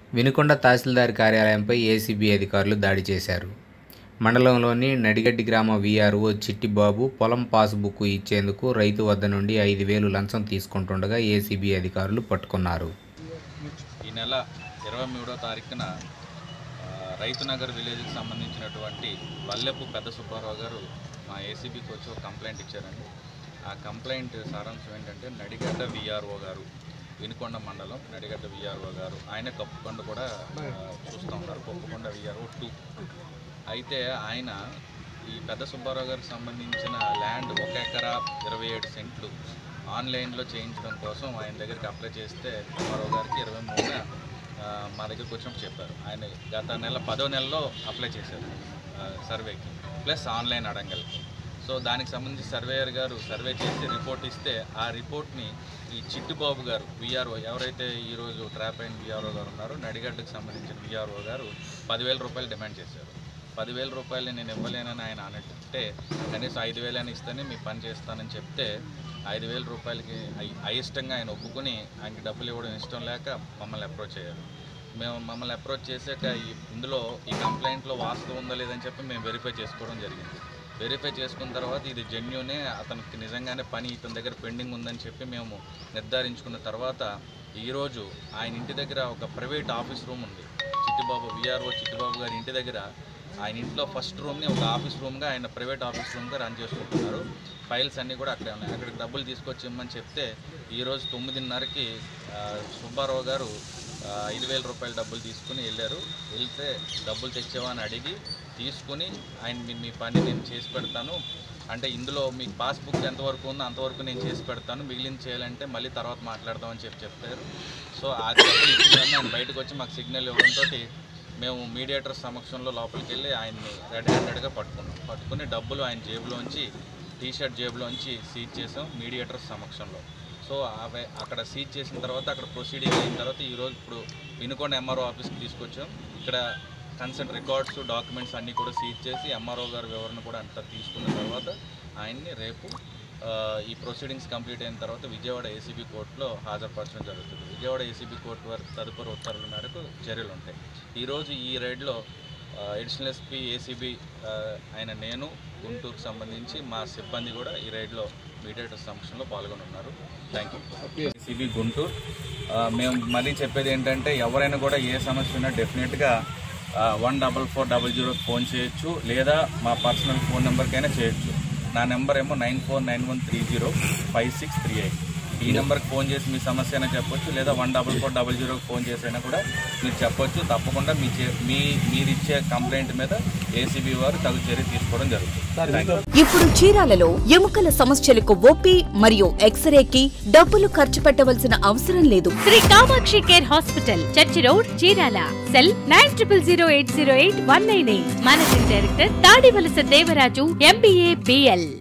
వినుకొండ తహసీల్దార్ కార్యాలయంపై ACB అధికారులు దాడి చేశారు మండలంలోని నడిగడ్డి గ్రామ వీఆర్ఓ చిట్టిబాబు పొలం పాస్బుక్ ఇచ్చేందుకు రైతు వద్ద నుండి ఐదు వేలు లంచం తీసుకుంటుండగా ఏసీబీ అధికారులు పట్టుకున్నారు ఈ నెల ఇరవై మూడో తారీఖున ఆ, రైతునగర్ విలేజ్కి సంబంధించినటువంటి వల్లెపు పెద్ద సుబ్బారావు గారు మా ఏసీబీకి వచ్చి ఒక కంప్లైంట్ ఇచ్చారండి ఆ కంప్లైంట్ సారాంశం ఏంటంటే నడిగడ్డ విఆర్ఓ గారు వినుకొండ మండలం నడిగడ్డ విఆర్ఓ గారు ఆయన కప్పుకొండ కూడా ఆ, చూస్తూ ఉన్నారు కొప్పుకొండ విఆర్ఓ టూ అయితే ఆయన ఈ పెద్ద సుబ్బారావు గారికి సంబంధించిన ల్యాండ్ ఒక ఎకరా ఇరవై ఏడు సెంట్లు ఆన్లైన్లో చేయించడం కోసం ఆయన దగ్గరికి అప్లై చేస్తే సుబ్బారావు గారికి ఇరవై మూడున ఆ, మా దగ్గరికి వచ్చినప్పుడు చెప్పారు ఆయన గత నెల పదో నెలలో అప్లై చేశారు ఆ, సర్వేకి ప్లస్ ఆన్లైన్ అడంగల్కి సో దానికి సంబంధించి సర్వేయర్ గారు సర్వే చేసి రిపోర్ట్ ఇస్తే ఆ రిపోర్ట్ని ఈ చిట్టుబాబు గారు విఆర్ఓ ఎవరైతే ఈరోజు ట్రాప్ అయిన విఆర్ఓ గారు ఉన్నారో నడిగడ్డకు సంబంధించిన విఆర్ఓ గారు పదివేల రూపాయలు డిమాండ్ చేశారు పదివేల రూపాయలు నేను ఇవ్వలేనని ఆయన అన్నట్టే కనీసం ఐదు వేలని ఇస్తేనే మీ పని చేస్తానని చెప్తే ఐదు వేల రూపాయలకి అయి- అయిష్టంగా ఆయన ఒప్పుకుని ఆయనకి డబ్బులు ఇవ్వడం ఇష్టం లేక మమ్మల్ని అప్రోచ్ అయ్యారు మేము మమ్మల్ని అప్రోచ్ చేశాక ఈ ఇందులో ఈ కంప్లైంట్లో వాస్తవం ఉందా లేదని చెప్పి మేము వెరిఫై చేసుకోవడం జరిగింది వెరిఫై చేసుకున్న తర్వాత ఇది జెన్యునే అతనికి నిజంగానే పని ఇతని దగ్గర పెండింగ్ ఉందని చెప్పి మేము నిర్ధారించుకున్న తర్వాత ఈరోజు ఆయన ఇంటి దగ్గర ఒక ప్రైవేట్ ఆఫీస్ రూమ్ ఉంది చిట్టిబాబు విఆర్ఓ చిట్టిబాబు గారి ఇంటి దగ్గర ఆయన ఇంట్లో ఫస్ట్ రూమ్ని ఒక ఆఫీస్ రూమ్గా ఆయన ప్రైవేట్ ఆఫీస్ రూమ్గా రన్ చేసుకుంటున్నారు ఫైల్స్ అన్నీ కూడా అక్కడే ఉన్నాయి అక్కడికి డబ్బులు తీసుకొచ్చి ఇమ్మని చెప్తే ఈరోజు తొమ్మిదిన్నరకి ఆ, సుబ్బారావు గారు ఆ, ఐదు వేల రూపాయల డబ్బులు తీసుకుని వెళ్ళారు వెళ్తే డబ్బులు తెచ్చావా అని అడిగి తీసుకుని ఆయన మీ మీ పని నేను చేసి పెడతాను అంటే ఇందులో మీకు పాస్బుక్ ఎంతవరకు ఉందో అంతవరకు నేను చేసి పెడతాను మిగిలిన చేయాలంటే మళ్ళీ తర్వాత మాట్లాడదామని చెప్పి చెప్తారు సో ఆ డబ్బులు ఇచ్చిన వెంటనే ఆయన బయటకు వచ్చి మాకు సిగ్నల్ ఇవ్వడంతో మేము మీడియేటర్ సమక్షంలో లోపలికి వెళ్ళి ఆయన్ని రెడ్ హ్యాండెడ్గా పట్టుకున్నాం పట్టుకుని డబ్బులు ఆయన జేబులోంచి టీ షర్ట్ జేబులోంచి సీజ్ చేసాం మీడియేటర్ సమక్షంలో సో అవి అక్కడ సీజ్ చేసిన తర్వాత అక్కడ ప్రొసీడింగ్ అయిన తర్వాత ఈరోజు ఇప్పుడు వినుకొండ ఎంఆర్ఓ ఆఫీస్కి తీసుకొచ్చాం ఇక్కడ కన్సర్ట్ రికార్డ్స్ డాక్యుమెంట్స్ అన్నీ కూడా సీజ్ చేసి ఎంఆర్ఓ గారి వివరణ కూడా అంతా తీసుకున్న తర్వాత ఆయన్ని రేపు ఆ, ఈ ప్రొసీడింగ్స్ కంప్లీట్ అయిన తర్వాత విజయవాడ ఏసీబీ కోర్టులో హాజరుపరచడం జరుగుతుంది విజయవాడ ఏసీబీ కోర్టు వారి తదుపరి ఉత్తర్వుల మేరకు చర్యలు ఉంటాయి ఈరోజు ఈ రైడ్లో అడిషనల్ ఎస్పీ ఏసీబీ అయిన నేను గుంటూరుకు సంబంధించి మా సిబ్బంది కూడా ఈ రైడ్లో మీడియేటర్ సమక్షంలో పాల్గొని ఉన్నారు థ్యాంక్ యూ ఏసీబీ గుంటూరు ఆ, మేము మళ్ళీ చెప్పేది ఏంటంటే ఎవరైనా కూడా ఏ సమస్య ఉన్నా డెఫినెట్గా వన్ డబల్ ఫోర్ డబల్ జీరోకి ఫోన్ చేయొచ్చు లేదా మా పర్సనల్ ఫోన్ నెంబర్కైనా చేయొచ్చు నా నెంబర్ ఏమో nine four nine one three zero five six three eight ఈ నెంబర్కి ఫోన్ చేసి మీ సమస్య అయినా చెప్పొచ్చు లేదా వన్ డబల్ ఫోర్ డబల్ జీరోకి ఫోన్ చేసైనా కూడా మీరు చెప్పొచ్చు తప్పకుండా మీ చే- మీ మీరు ఇచ్చే కంప్లైంట్ మీద ఏసీబీ వారు తగు చర్య తీసుకోవడం జరుగుతుంది Thank you. ఇప్పుడు చీరాలలో ఎముకల సమస్యలకు ఓపీ మరియు ఎక్స్రేకి డబ్బులు ఖర్చు పెట్టవలసిన అవసరం లేదు Shri Kamakshi care hospital church road Chirala cell nine triple zero eight zero eight one nine eight managing director Tadivalasa Devaraju MBA BL